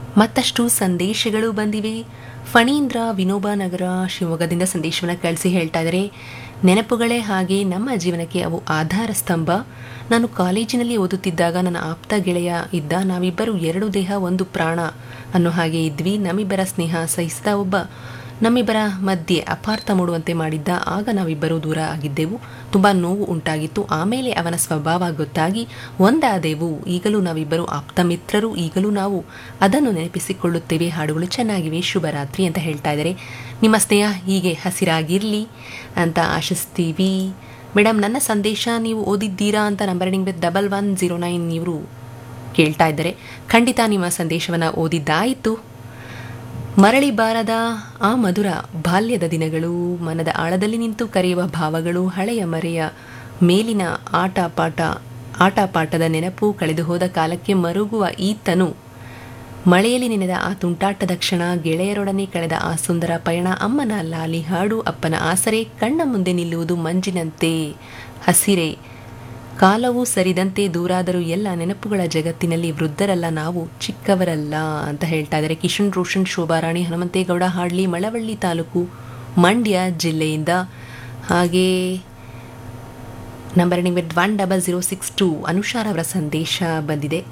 ಮತ್ತಷ್ಟು ಸಂದೇಶಗಳು ಬಂದಿವೆ ಫಣೀಂದ್ರ ವಿನೋಬ ನಗರ ಶಿವಮೊಗ್ಗದಿಂದ ಸಂದೇಶವನ್ನು ಕಳಿಸಿ ಹೇಳ್ತಾ ಇದ್ದಾರೆ ನೆನಪುಗಳೇ ಹಾಗೆ ನಮ್ಮ ಜೀವನಕ್ಕೆ ಅವು ಆಧಾರ ಸ್ತಂಭ ನಾನು ಕಾಲೇಜಿನಲ್ಲಿ ಓದುತ್ತಿದ್ದಾಗ ನನ್ನ ಆಪ್ತ ಗೆಳೆಯ ಇದ್ದ ನಾವಿಬ್ಬರು ಎರಡು ದೇಹ ಒಂದು ಪ್ರಾಣ ಅನ್ನೋ ಹಾಗೆ ಇದ್ವಿ ನಮ್ಮಿಬ್ಬರ ಸ್ನೇಹ ಸಹಿಸಿದ ಒಬ್ಬ ನಮ್ಮಿಬ್ಬರ ಮಧ್ಯೆ ಅಪಾರ್ಥ ಮೂಡುವಂತೆ ಮಾಡಿದ್ದ ಆಗ ನಾವಿಬ್ಬರೂ ದೂರ ಆಗಿದ್ದೆವು ತುಂಬ ನೋವು ಉಂಟಾಗಿತ್ತು ಆಮೇಲೆ ಅವನ ಸ್ವಭಾವ ಗೊತ್ತಾಗಿ ಒಂದಾದೆವು ಈಗಲೂ ನಾವಿಬ್ಬರು ಆಪ್ತ ಮಿತ್ರರು ಈಗಲೂ ನಾವು ಅದನ್ನು ನೆನಪಿಸಿಕೊಳ್ಳುತ್ತೇವೆ ಹಾಡುಗಳು ಚೆನ್ನಾಗಿವೆ ಶುಭರಾತ್ರಿ ಅಂತ ಹೇಳ್ತಾ ಇದ್ದಾರೆ ನಿಮ್ಮ ಸ್ನೇಹ ಹೀಗೆ ಹಸಿರಾಗಿರಲಿ ಅಂತ ಆಶಿಸ್ತೀವಿ ಮೇಡಮ್ ನನ್ನ ಸಂದೇಶ ನೀವು ಓದಿದ್ದೀರಾ ಅಂತ ನಂಬರ್ ನಿಂಗೆ ಡಬಲ್ ಒನ್ ಜೀರೋ ನೈನ್ ಇವರು ಕೇಳ್ತಾ ಇದ್ದಾರೆ ಖಂಡಿತ ನಿಮ್ಮ ಸಂದೇಶವನ್ನು ಓದಿದ್ದಾಯಿತು ಮರಳಿ ಬಾರದ ಆ ಮಧುರ ಬಾಲ್ಯದ ದಿನಗಳು ಮನದ ಆಳದಲ್ಲಿ ನಿಂತು ಕರೆಯುವ ಭಾವಗಳು ಹಳೆಯ ಮರೆಯ ಮೇಲಿನ ಆಟ ಪಾಠ ಆಟ ಪಾಠದ ನೆನಪು ಕಳೆದು ಹೋದ ಕಾಲಕ್ಕೆ ಮರುಗುವ ಈತನು ಮಳೆಯಲ್ಲಿ ನೆನೆದ ಆ ತುಂಟಾಟದ ಕ್ಷಣ ಗೆಳೆಯರೊಡನೆ ಕಳೆದ ಆ ಸುಂದರ ಪಯಣ ಅಮ್ಮನ ಲಾಲಿ ಹಾಡು ಅಪ್ಪನ ಆಸರೆ ಕಣ್ಣ ಮುಂದೆ ನಿಲ್ಲುವುದು ಮಂಜಿನಂತೆ ಹಸಿರೆ ಕಾಲವು ಸರಿದಂತೆ ದೂರಾದರೂ ಎಲ್ಲ ನೆನಪುಗಳ ಜಗತ್ತಿನಲ್ಲಿ ವೃದ್ಧರಲ್ಲ ನಾವು ಚಿಕ್ಕವರಲ್ಲ ಅಂತ ಹೇಳ್ತಾ ಇದ್ದಾರೆ ಕಿಶನ್ ರೋಷನ್ ಶೋಭಾರಾಣಿ ಹನುಮಂತೇಗೌಡ ಹಾಡ್ಲಿ ಮಳವಳ್ಳಿ ತಾಲೂಕು ಮಂಡ್ಯ ಜಿಲ್ಲೆಯಿಂದ ಹಾಗೆ ನಂಬರ್ ನಿಮಗೆ one double zero six two ಅನುಷಾರ್ ಅವರ ಸಂದೇಶ ಬಂದಿದೆ